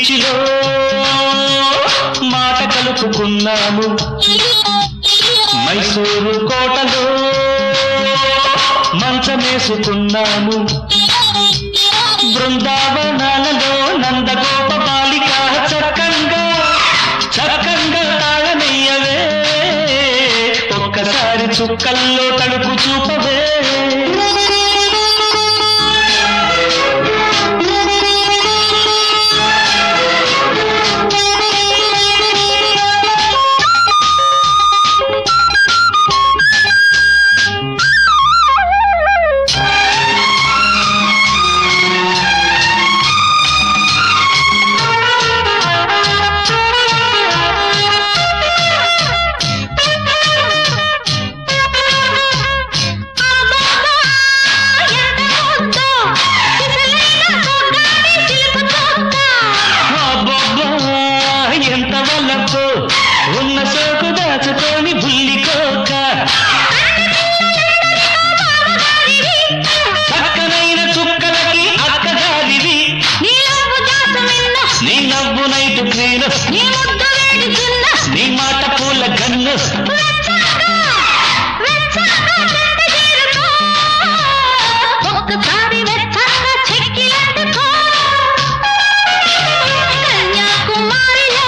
బీచ్లో మాట కలుపుకున్నాము మైసూరు కోటలో మంచమేసుకున్నాము బృందావనాలలో నందగోప బాలిక చక్కంగా చక్కంగా తాళనయ్యవే ఒక్కసారి చుక్కల్లో తడుపు చూపవే అబ్బబ్బా, ఎంత వల్లపు ఉన్న సోకు దాచుకొని బుల్లికోక చక్కనైన చుక్కలకి అక్కగారివి నీ నవ్వు నైటు క్లీను నీ మాట పూల గన్ను ఒక్కసారి వెచ్చగా చెక్కిలాడుకో కన్యాకుమారిలో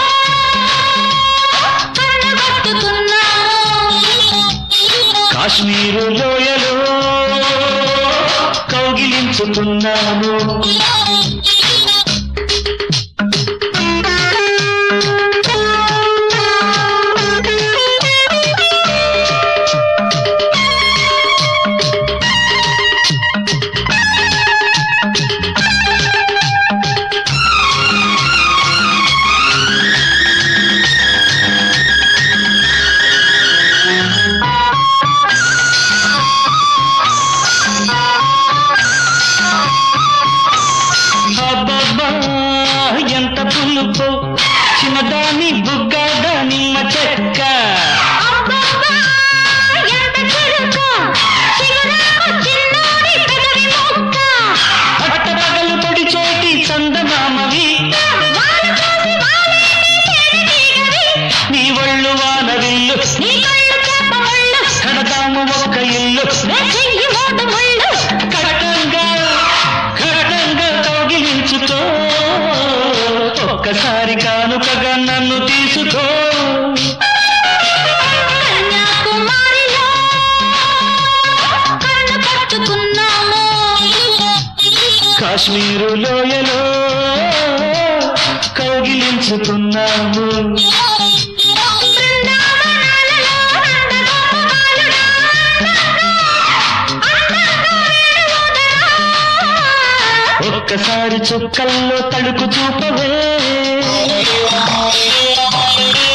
కళ్ళగొట్టుకున్నాము కాశ్మీరు లోయలో కౌగిలించుకున్నాను అబ్బబ్బా ఎంత పులుపు చిన్నదాని బుగ్గ నిమ్మ చెక్క అబ్బబ్బా, ఎంత చెరుకు, చిగురాకు చిన్నోడి పెదవి ముక్క. పట్టపగలు పొడి చోటి చందమామవి వాన కోసి వాలేటి తేనెటీగవి. నీ ఒళ్ళు వానవిల్లు నీ కళ్ళు చేప ముళ్ళు, కడదాము ఒక్క ఇల్లు వెచ్చయ్యి మోటు ముళ్ళు. కటంగా కటంగా కౌగిలించుకో ఒక్కసారి కానుకగా నన్ను తీసుకో కన్యాకుమారిలో కన్ను పట్టుకున్నాము. కాశ్మీరు లోయలో కౌగిలించుకున్నాము బృందావనాలలో నందగోపాలుడా, అందంగా వేణువుదరా. ఒక్కసారి చుక్కల్లో తడుకు చూపవే